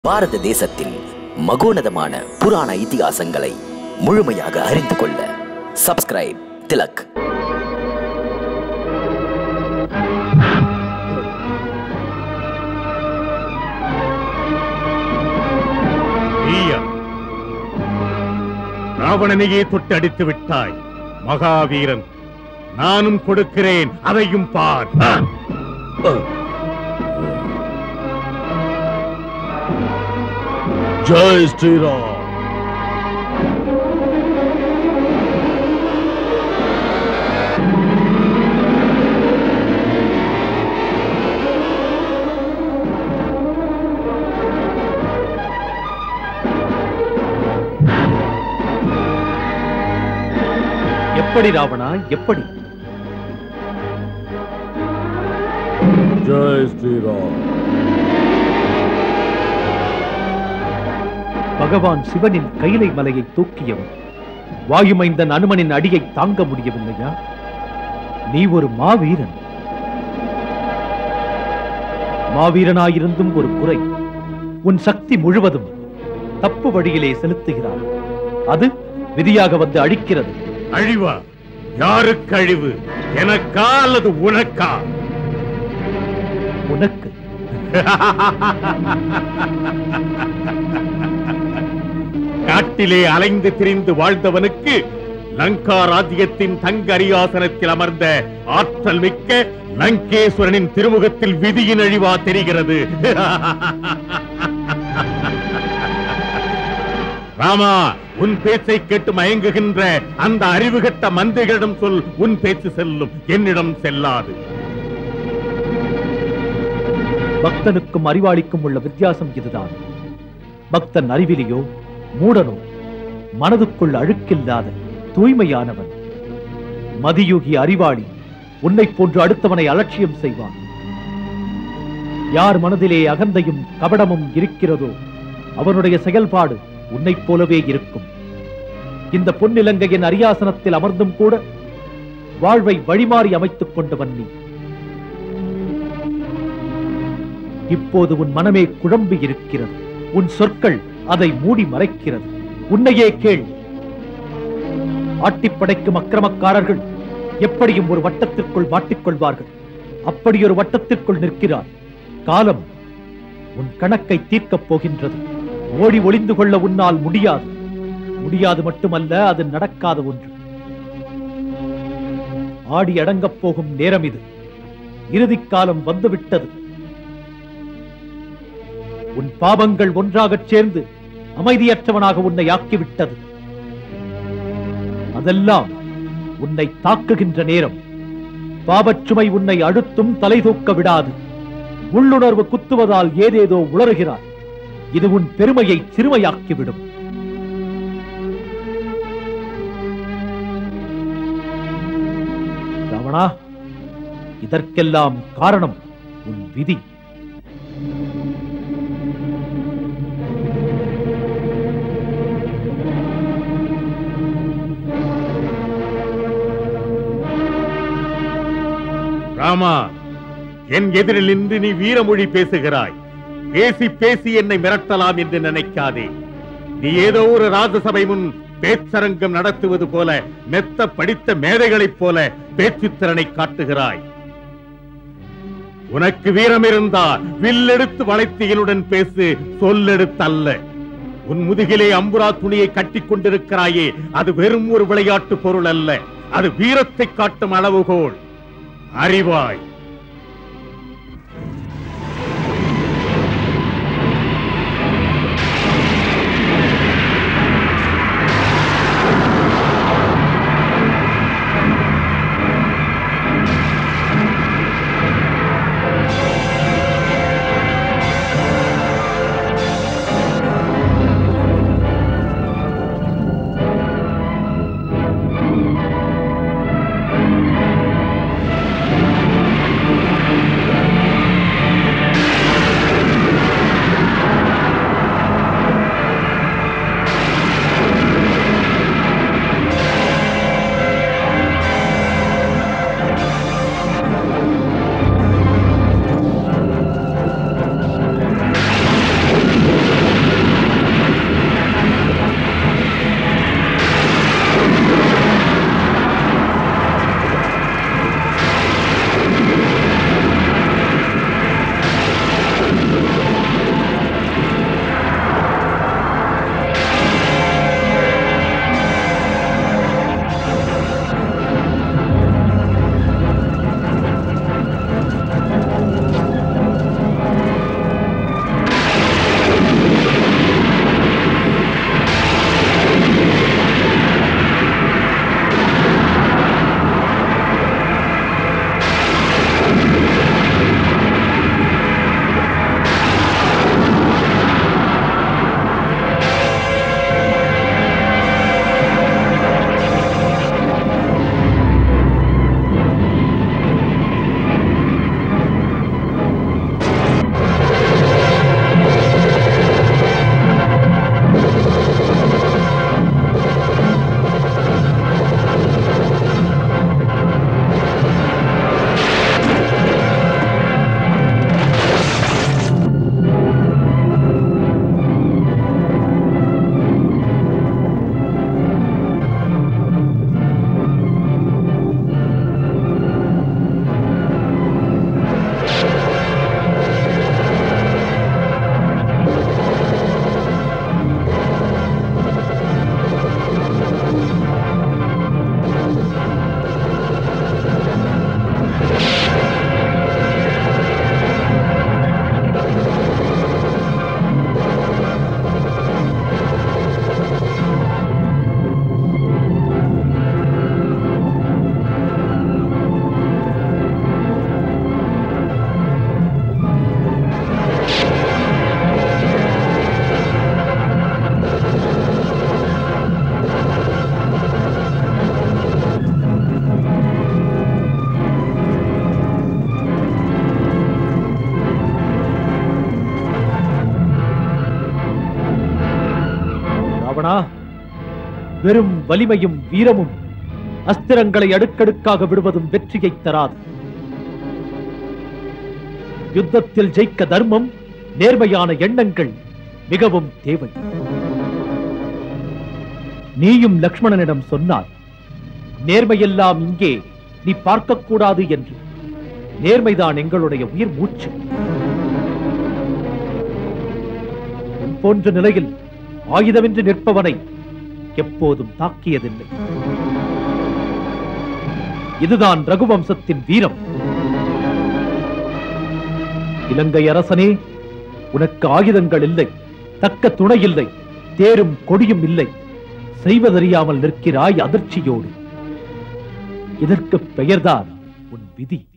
பாரத தேசத்தில் மகோனதமான புராண இதிகாசங்களை முழுமையாக அறிந்து கொள்ள சப்ஸ்கிரைப் திலக் நீயா ராவணனையே தொட்டு அடித்து விட்டாய் மகாவீரன் நானும் கொடுக்கிறேன் அதையும் பார் ஜெய் ஸ்ரீராம் எப்படி ராவணா எப்படி ஜெய் ஸ்ரீராம் பகவான் சிவனின் கைலை மலையை தூக்கியவன் வாயுமைந்தன் அனுமனின் அடியை தாங்க முடியவில்லையா நீ ஒரு மாவீரன் மாவீரனாயிருந்தும் ஒரு குறை உன் சக்தி முழுவதும் தப்பு வழியிலே செலுத்துகிறாய் அது விதியாக வந்து அழிக்கிறது அழிவா யாருக்கு அழிவு எனக்கா அல்லது உனக்கா உனக்கு காட்டிலே அலைந்து திரிந்து வாழ்ந்தவனுக்கு லங்கா ராஜ்யத்தின் தங்க அரியாசனத்தில் அமர்ந்த ஆற்றல் மிக்க லங்கேஸ்வரனின் திருமுகத்தில் விதியின் அழிவா தெரிகிறது ராமா உன் பேச்சை கேட்டு மயங்குகின்ற அந்த அறிவுகட்ட மந்திரிகளிடம் சொல் உன் பேச்சு செல்லும் என்னிடம் செல்லாது பக்தனுக்கும் அறிவாளிக்கும் உள்ள வித்தியாசம் இதுதான் பக்தன் அறிவிலியோ மூடனோ மனதுக்குள் அழுக்கில்லாத தூய்மையானவன் மதியுகி அறிவாளி உன்னைப் போன்று அடுத்தவனை அலட்சியம் செய்வான் யார் மனதிலே அகந்தையும் கபடமும் இருக்கிறதோ அவனுடைய செயல்பாடு உன்னைப் போலவே இருக்கும் இந்த பொன்னிலங்கையின் அரியாசனத்தில் அமர்ந்தும் கூட வாழ்வை வழிமாறி அமைத்துக் கொண்டவன் நீ இப்போது உன் மனமே குழம்பி இருக்கிறது உன் சொற்கள் அதை மூடி மறைக்கிறது உன்னையே கேள் ஆட்டிப்படைக்கும் அக்கிரமக்காரர்கள் எப்படியும் ஒரு வட்டத்திற்குள் மாட்டிக்கொள்வார்கள் அப்படி ஒரு வட்டத்திற்குள் நிற்கிறார் காலம் உன் கணக்கை தீர்க்கப் போகின்றது ஓடி ஒளிந்து கொள்ள உன்னால் முடியாது முடியாது மட்டுமல்ல அது நடக்காத ஒன்று ஆடி அடங்கப் போகும் நேரம் இது இறுதிக் காலம் வந்துவிட்டது உன் பாவங்கள் ஒன்றாகச் சேர்ந்து அமைதியற்றவனாக உன்னை ஆக்கிவிட்டது அதெல்லாம் உன்னை தாக்குகின்ற நேரம் பாவச்சுமை உன்னை அழுத்தும் தலை தூக்க விடாது உள்ளுணர்வு குத்துவதால் ஏதேதோ உளறுகிறாய் இது உன் பெருமையை சிறுமையாக்கிவிடும் ராவணா இதற்கெல்லாம் காரணம் உன் விதி ராமா என் எதிரில் நின்று நீ வீரமொழி பேசுகிறாய் பேசி பேசி என்னை மிரட்டலாம் என்று நினைக்காதே நீ ஏதோ ஒரு ராஜசபை முன் பேச்சரங்கம் நடத்துவது போல மெத்த படித்த மேதைகளைப் போல பேச்சுத்திறனை காட்டுகிறாய் உனக்கு வீரம் இருந்தால் வில்லெடுத்து வளைத்து என்னுடன் பேசு சொல்லெடுத்தல்ல உன் முதுகிலே அம்புரா துணியை கட்டிக் கொண்டிருக்கிறாயே அது வெறும் ஒரு விளையாட்டு பொருள் அல்ல அது வீரத்தை காட்டும் அளவுகோல் அறிவாய் லக்ஷ்மணா வெறும் வலிமையும் வீரமும் அஸ்திரங்களை அடுக்கடுக்காக விடுவதும் வெற்றியை தராது யுத்தத்தில் ஜெயிக்க தர்மம் நேர்மையான எண்ணங்கள் மிகவும் தேவை நீயும் லக்ஷ்மணனிடம் சொன்னாய் நேர்மையெல்லாம் இங்கே நீ பார்க்கக்கூடாது என்று நேர்மைதான் எங்களுடைய உயிர் மூச்சு உன் போன்ற நிலையில் ஆயுதமின்றி நிற்பவனை எப்போதும் தாக்கியதில்லை இதுதான் ரகுவம்சத்தின் வீரம் இலங்கை அரசனே உனக்கு ஆயுதங்கள் இல்லை தக்க துணை இல்லை தேரும் கொடியும் இல்லை செய்வதறியாமல் நிற்கிறாய் அதிர்ச்சியோடு இதற்கு பெயர்தான் உன் விதி